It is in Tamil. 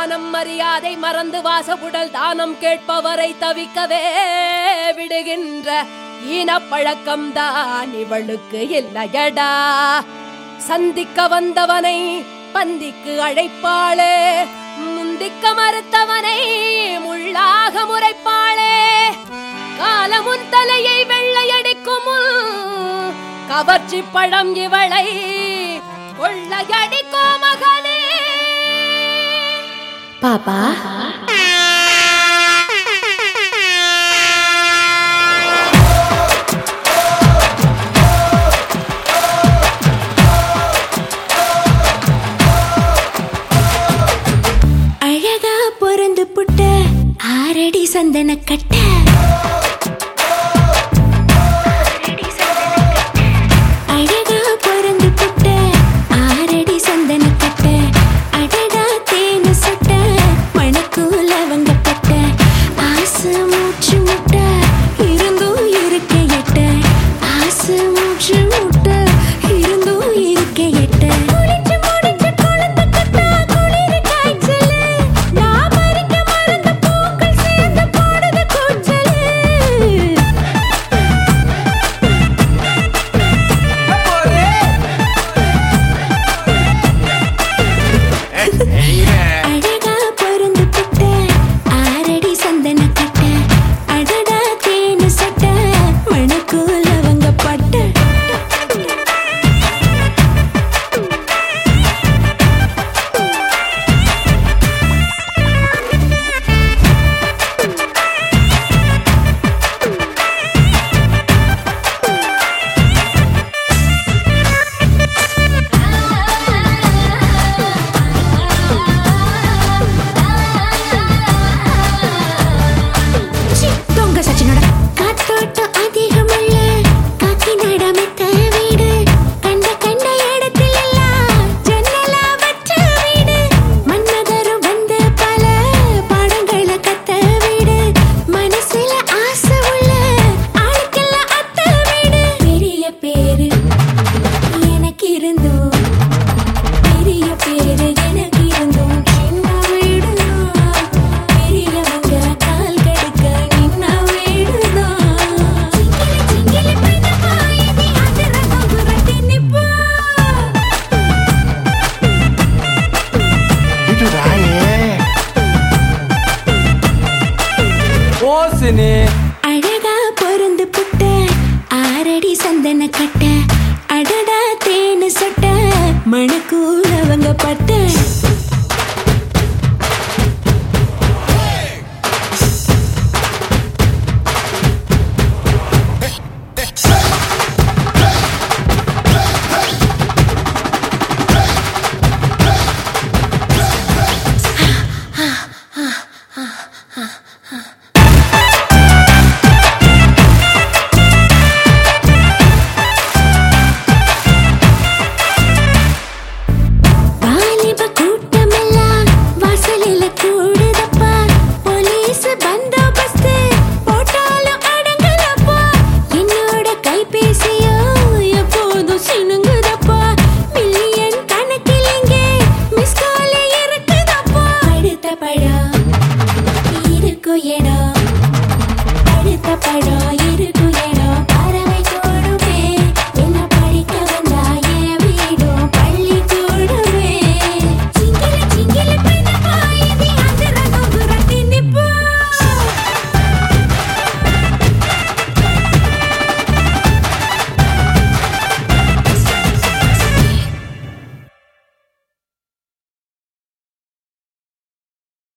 மானம் மரியாதை மறந்து வாசகுடல் தானம் கேட்பவரை தவிக்கவே விடுகின்ற ஈனப்பழக்கம் தான் இவளுக்கு இல்லையடா சந்திக்க வந்தவனை பந்திக்கு அழைப்பாளே முந்திக்க மறுத்தவனை முள்ளாக முறைப்பாளே காலமுன் தலையை வெள்ளையடிக்கும் முன் கவர்ச்சி பழம் இவளை கொள்ளையடிக்கோ மகனே பாப்பா அழகா பொறந்து புட்ட ஆரடி சந்தன கட்ட அழகா பொறந்து புட்ட ஆரடி சந்தன கட்ட அழகா தேனு சட்ட மணக்கூல வங்கப்பட்ட ஆசை மூச்சு முட்ட இருந்தும் இருக்க எட்ட ஆசை மூச்சு முட்ட இருந்தும் இருக்க எட்ட குளிச்சு முடிச்சு குளத்து கட்டா குளிர காய்ச்சலு நான் பறிக்க மறந்த பூக்கள் சேர்ந்து போடுது கூச்சலு அழகா பொருந்து புட்ட ஆரடி சந்தன கட்ட அடடா தேனு சட்ட மணக்கூல வங்க பட்ட சி, தொங்க சச்சினோட காத்தோட்டம் அதிகமுள்ள காக்கி நடமித்த வீடு கண்ட கண்ட இடத்தில் எல்லாம் ஜன்னலா வச்ச வீடு மன்னதரும் வந்து பல பாடங்களை கத்த வீடு மனசுல ஆசை உள்ள ஆளுக்கெல்லாம் அத்த வீடு பெரிய பேரு எனக்கு இருந்தோம் பெரிய பேரு எனக்கு இருந்தோம் சின்ன வீடுதான் பெரியவங்க கால் கடுக்க நின்ன வீடுதான் சிங்கிலி சிங்கிலி பெண்ணப்பா இது அதிரகம் புரட்டி நிப்பா ஓசினி